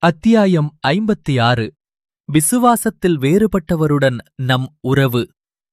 அத்தியாயம் ஐம்பத்தி ஆறு விசுவாசத்தில் வேறுபட்டவருடன் நம் உறவு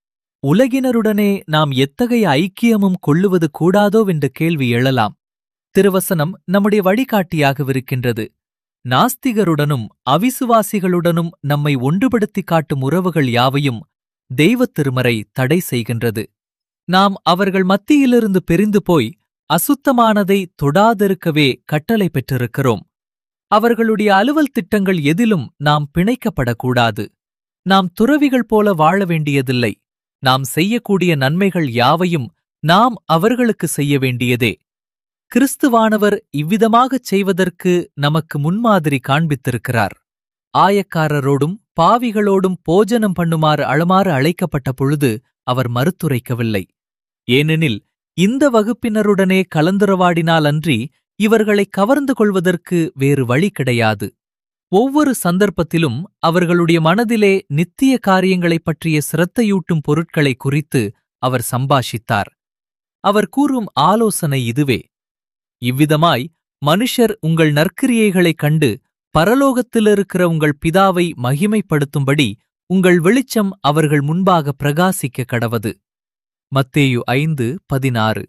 உலகினருடனே நாம் எத்தகைய ஐக்கியமும் கொள்ளுவது கூடாதோவென்ற கேள்வி எழலாம் திருவசனம் நம்முடைய வழிகாட்டியாகவிருக்கின்றது நாஸ்திகருடனும் அவிசுவாசிகளுடனும் நம்மை ஒன்றுபடுத்திக் காட்டும் உறவுகள் யாவையும் தெய்வத் திருமறை தடை செய்கின்றது நாம் அவர்கள் மத்தியிலிருந்து பிரிந்து போய் அசுத்தமானதை தொடாதிருக்கவே கட்டளை பெற்றிருக்கிறோம் அவர்களுடைய அலுவல் திட்டங்கள் எதிலும் நாம் பிணைக்கப்படக்கூடாது நாம் துறவிகள் போல வாழ வேண்டியதில்லை நாம் செய்யக்கூடிய நன்மைகள் யாவையும் நாம் அவர்களுக்கு செய்ய வேண்டியதே கிறிஸ்துவானவர் இவ்விதமாகச் செய்வதற்கு நமக்கு முன்மாதிரி காண்பித்திருக்கிறார் ஆயக்காரரோடும் பாவிகளோடும் போஜனம் பண்ணுமாறு அழுமாறு அழைக்கப்பட்ட பொழுது அவர் மறுத்துரைக்கவில்லை ஏனெனில் இந்த வகுப்பினருடனே கலந்துரவாடினால் அன்றி இவர்களை கவர்ந்து கொள்வதற்கு வேறு வழி கிடையாது ஒவ்வொரு சந்தர்ப்பத்திலும் அவர்களுடைய மனதிலே நித்திய காரியங்களைப் பற்றிய சிரத்தையூட்டும் பொருட்களை குறித்து அவர் சம்பாஷித்தார் அவர் கூறும் ஆலோசனை இதுவே இவ்விதமாய் மனுஷர் உங்கள் நற்கிரியைகளைக் கண்டு பரலோகத்திலிருக்கிற உங்கள் பிதாவை மகிமைப்படுத்தும்படி உங்கள் வெளிச்சம் அவர்கள் முன்பாக பிரகாசிக்க கடவது மத்தேயு ஐந்து பதினாறு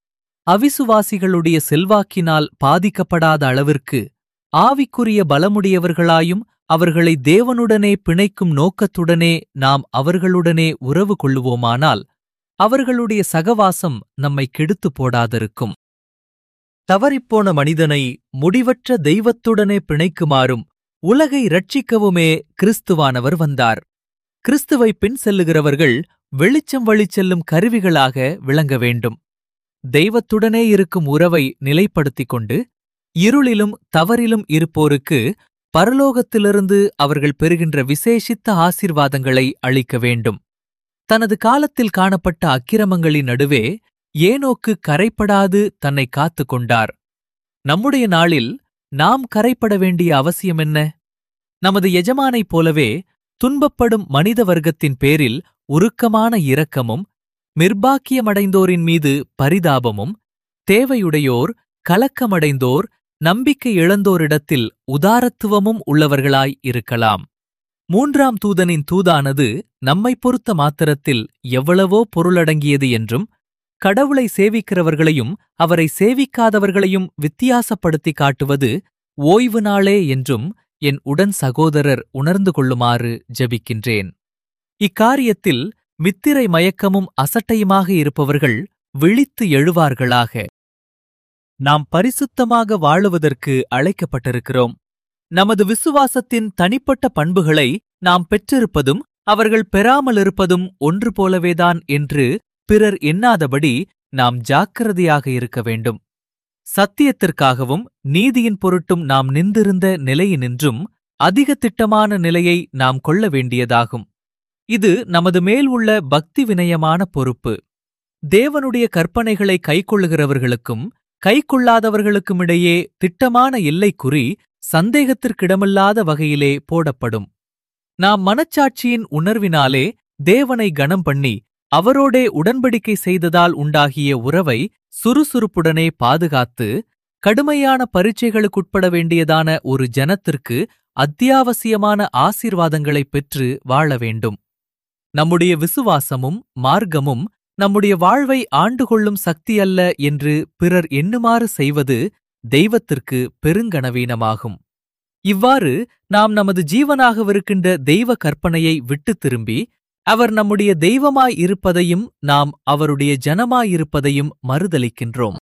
அவிசுவாசிகளுடைய செல்வாக்கினால் பாதிக்கப்படாத அளவிற்கு ஆவிக்குரிய பலமுடையவர்களாயும் அவர்களை தேவனுடனே பிணைக்கும் நோக்கத்துடனே நாம் அவர்களுடனே உறவு கொள்ளுவோமானால் அவர்களுடைய சகவாசம் நம்மை கெடுத்து போடாதிருக்கும் தவறிப்போன மனிதனை முடிவற்ற தெய்வத்துடனே பிணைக்குமாறும் உலகை ரட்சிக்கவுமே கிறிஸ்துவானவர் வந்தார் கிறிஸ்துவை பின் செல்லுகிறவர்கள் வெளிச்சம் வழிச்செல்லும் கருவிகளாக விளங்க வேண்டும் தெய்வத்துடனே இருக்கும் உறவை நிலைப்படுத்திக் கொண்டு இருளிலும் தவறிலும் இருப்போருக்கு பரலோகத்திலிருந்து அவர்கள் பெறுகின்ற விசேஷித்த ஆசீர்வாதங்களை அளிக்க வேண்டும் தனது காலத்தில் காணப்பட்ட அக்கிரமங்களின் நடுவே ஏனோக்கு கரைப்படாது தன்னை காத்துக் கொண்டார் நம்முடைய நாளில் நாம் கரைப்பட வேண்டிய அவசியம் என்ன நமது எஜமானைப் போலவே துன்பப்படும் மனித வர்க்கத்தின் பேரில் உருக்கமான இரக்கமும் மிர்பாக்கியமடைந்தோரின் மீது பரிதாபமும் தேவையுடையோர் கலக்கமடைந்தோர் நம்பிக்கை இழந்தோரிடத்தில் உதாரத்துவமும் உள்ளவர்களாய் இருக்கலாம் மூன்றாம் தூதனின் தூதானது நம்மை பொறுத்த மாத்திரத்தில் எவ்வளவோ பொருளடங்கியது என்றும் கடவுளை சேவிக்கிறவர்களையும் அவரை சேவிக்காதவர்களையும் வித்தியாசப்படுத்தி காட்டுவது ஓய்வு நாளே என்றும் என் உடன் சகோதரர் உணர்ந்து கொள்ளுமாறு ஜெபிக்கின்றேன் இக்காரியத்தில் மித்திரை மயக்கமும் அசட்டையுமாக இருப்பவர்கள் விழித்து எழுவார்களாக நாம் பரிசுத்தமாக வாழுவதற்கு அழைக்கப்பட்டிருக்கிறோம் நமது விசுவாசத்தின் தனிப்பட்ட பண்புகளை நாம் பெற்றிருப்பதும் அவர்கள் பெறாமலிருப்பதும் ஒன்று போலவேதான் என்று பிறர் எண்ணாதபடி நாம் ஜாக்கிரதையாக இருக்க வேண்டும் சத்தியத்திற்காகவும் நீதியின் பொருட்டும் நாம் நின்றிருந்த நிலையினின்றும் அதிக திட்டமான நிலையை நாம் கொள்ள வேண்டியதாகும் இது நமது மேல் உள்ள பக்தி வினயமான பொறுப்பு தேவனுடைய கற்பனைகளை கைக்கொள்ளுகிறவர்களுக்கும் கைக்கொள்ளாதவர்களுக்குமிடையே திட்டமான எல்லைக்குறி சந்தேகத்திற்கிடமில்லாத வகையிலே போடப்படும் நாம் மனச்சாட்சியின் உணர்வினாலே தேவனை கனம் பண்ணி அவரோடே உடன்படிக்கை செய்ததால் உண்டாகிய உறவை சுறுசுறுப்புடனே பாதுகாத்து கடுமையான பரீட்சைகளுக்குட்பட வேண்டியதான ஒரு ஜனத்திற்கு அத்தியாவசியமான ஆசீர்வாதங்களைப் பெற்று வாழ வேண்டும் நம்முடைய விசுவாசமும் மார்க்கமும் நம்முடைய வாழ்வை ஆண்டு கொள்ளும் சக்தியல்ல என்று பிறர் எண்ணுமாறு செய்வது தெய்வத்திற்கு பெருங்கனவீனமாகும் இவ்வாறு நாம் நமது ஜீவனாகவிருக்கின்ற தெய்வ கற்பனையை விட்டுத் திரும்பி அவர் நம்முடைய தெய்வமாய் இருப்பதையும் நாம் அவருடைய ஜனமாயிருப்பதையும் மறுதலிக்கின்றோம்